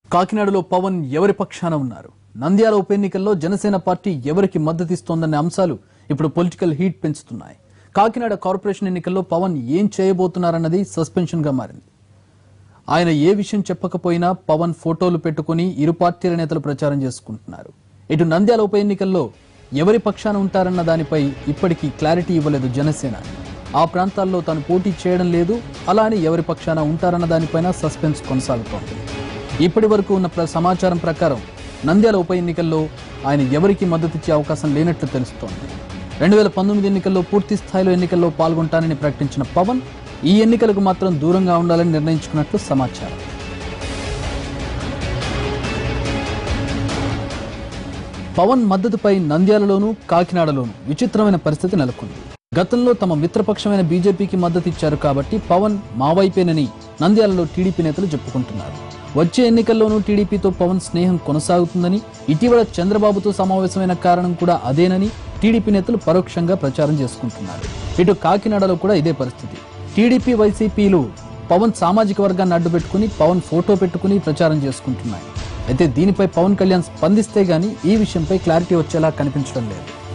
కాకినాడలో పవన్ ఎవరి పక్షాన ఉన్నారు నంద్యాల ఉప ఎన్నికల్లో జనసేన పార్టీ ఎవరికి మద్దతిస్తోందనే అంశాలు ఇప్పుడు పొలిటికల్ హీట్ పెంచుతున్నాయి కాకినాడ కార్పొరేషన్ ఎన్నికల్లో పవన్ ఏం చేయబోతున్నారన్నది సస్పెన్షన్ గా మారింది ఆయన ఏ విషయం చెప్పకపోయినా పవన్ ఫోటోలు పెట్టుకుని ఇరు పార్టీల నేతలు ప్రచారం చేసుకుంటున్నారు ఇటు నంద్యాల ఉప ఎన్నికల్లో ఎవరి పక్షాన ఉంటారన్న దానిపై ఇప్పటికీ క్లారిటీ ఇవ్వలేదు జనసేన ఆ ప్రాంతాల్లో తాను పోటీ చేయడం లేదు అలా అని ఎవరి పక్షాన ఉంటారన్న దానిపైన సస్పెన్స్ కొనసాగుతోంది ఇప్పటి వరకు ఉన్న ప్ర- సమాచారం ప్రకారం నంద్యాల ఉప ఎన్నికల్లో ఆయన ఎవరికి మద్దతిచ్చే అవకాశం లేనట్లు తెలుస్తోంది రెండు వేల పంతొమ్మిది ఎన్నికల్లో పూర్తి స్థాయిలో ఎన్నికల్లో పాల్గొంటానని ప్రకటించిన పవన్ ఈ ఎన్నికలకు మాత్రం దూరంగా ఉండాలని నిర్ణయించుకున్నట్లు సమాచారం పవన్ మద్దతుపై నంద్యాలలోనూ కాకినాడలోనూ విచిత్రమైన పరిస్థితి నెలకొంది గతంలో తమ మిత్రపక్షమైన బీజేపీకి మద్దతు ఇచ్చారు కాబట్టి పవన్ మా వైపేనని నంద్యాలలో టీడీపీ నేతలు చెప్పుకుంటున్నారు వచ్చే ఎన్నికల్లోనూ టీడీపీతో పవన్ స్నేహం కొనసాగుతుందని ఇటీవల చంద్రబాబుతో సమావేశమైన కారణం కూడా అదేనని టీడీపీ నేతలు పరోక్షంగా ప్రచారం చేసుకుంటున్నారు ఇటు కాకినాడలో కూడా ఇదే పరిస్థితి టీడీపీ వైసీపీలు పవన్ సామాజిక వర్గాన్ని అడ్డుపెట్టుకుని పవన్ ఫోటో పెట్టుకుని ప్రచారం చేసుకుంటున్నాయి అయితే దీనిపై పవన్ కళ్యాణ్ స్పందిస్తే గానీ ఈ విషయంపై క్లారిటీ వచ్చేలా కనిపించడం లేదు